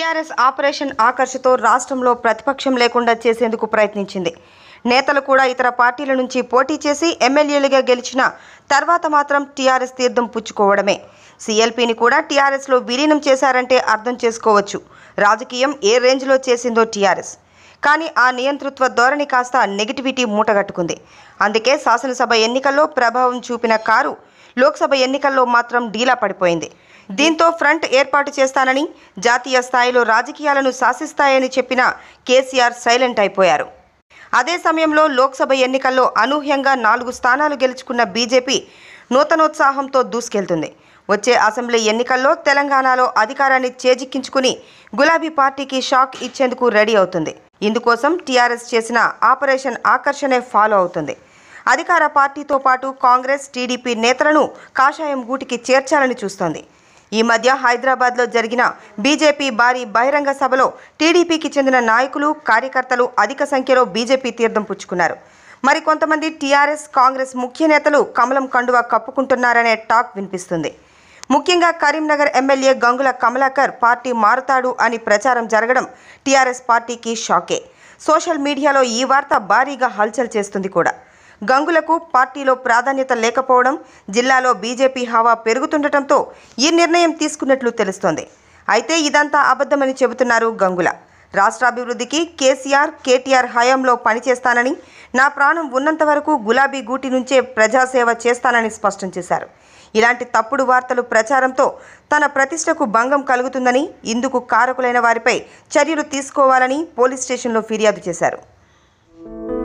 TRS operation ఆకర్షతో రాష్ట్రంలో ప్రతిపక్షం లేకుండా చేసేందుకు ప్రయత్నించింది నేతలు కూడా ఇతర పార్టీల నుంచి పోటీ చేసి ఎమ్మెల్యేలుగా గెలిచిన తర్వాత మాత్రం టీఆర్ఎస్ తీర్థం పుచ్చుకోవడమే సీఎల్పీని కూడా టీఆర్ఎస్లో విలీనం చేశారంటే అర్థం చేసుకోవచ్చు రాజకీయం ఏ రేంజ్లో చేసిందో టీఆర్ఎస్ కానీ ఆ నియంతృత్వ ధోరణి కాస్త నెగిటివిటీ మూటగట్టుకుంది అందుకే శాసనసభ ఎన్నికల్లో ప్రభావం చూపిన కారు లోక్సభ ఎన్నికల్లో మాత్రం డీలా పడిపోయింది దీంతో ఫ్రంట్ ఏర్పాటు చేస్తానని జాతీయ స్థాయిలో రాజకీయాలను శాసిస్తాయని చెప్పిన కేసీఆర్ సైలెంట్ అయిపోయారు అదే సమయంలో లోక్సభ ఎన్నికల్లో అనూహ్యంగా నాలుగు స్థానాలు గెలుచుకున్న బీజేపీ నూతనోత్సాహంతో దూసుకెళ్తుంది వచ్చే అసెంబ్లీ ఎన్నికల్లో తెలంగాణలో అధికారాన్ని చేజిక్కించుకుని గులాబీ పార్టీకి షాక్ ఇచ్చేందుకు రెడీ అవుతుంది ఇందుకోసం టీఆర్ఎస్ చేసిన ఆపరేషన్ ఆకర్షణే ఫాలో అవుతుంది అధికార పార్టీతో పాటు కాంగ్రెస్ టీడీపీ నేతలను కాషాయం గూటికి చేర్చాలని చూస్తోంది ఈ మధ్య హైదరాబాద్లో జరిగిన బీజేపీ భారీ బహిరంగ సభలో టీడీపీకి చెందిన నాయకులు కార్యకర్తలు అధిక సంఖ్యలో బీజేపీ తీర్థం పుచ్చుకున్నారు మరి కొంతమంది టీఆర్ఎస్ కాంగ్రెస్ ముఖ్య నేతలు కమలం కండువా కప్పుకుంటున్నారనే టాక్ వినిపిస్తుంది ముఖ్యంగా కరీంనగర్ ఎమ్మెల్యే గంగుల కమలాకర్ పార్టీ మారుతాడు అని ప్రచారం జరగడం టీఆర్ఎస్ పార్టీకి షాకే సోషల్ మీడియాలో ఈ వార్త భారీగా హల్చల్ చేస్తుంది కూడా గంగులకు పార్టీలో ప్రాధాన్యత లేకపోవడం జిల్లాలో బీజేపీ హవా పెరుగుతుండటంతో ఈ నిర్ణయం తీసుకున్నట్లు తెలుస్తోంది అయితే ఇదంతా అబద్ధమని చెబుతున్నారు గంగుల రాష్ట్రాభివృద్ధికి కేసీఆర్ కేటీఆర్ హయాంలో పనిచేస్తానని నా ప్రాణం ఉన్నంత వరకు గులాబీ గూటి నుంచే ప్రజాసేవ చేస్తానని స్పష్టం చేశారు ఇలాంటి తప్పుడు వార్తలు ప్రచారంతో తన ప్రతిష్టకు భంగం కలుగుతుందని ఇందుకు కారకులైన వారిపై చర్యలు తీసుకోవాలని పోలీస్ స్టేషన్లో ఫిర్యాదు చేశారు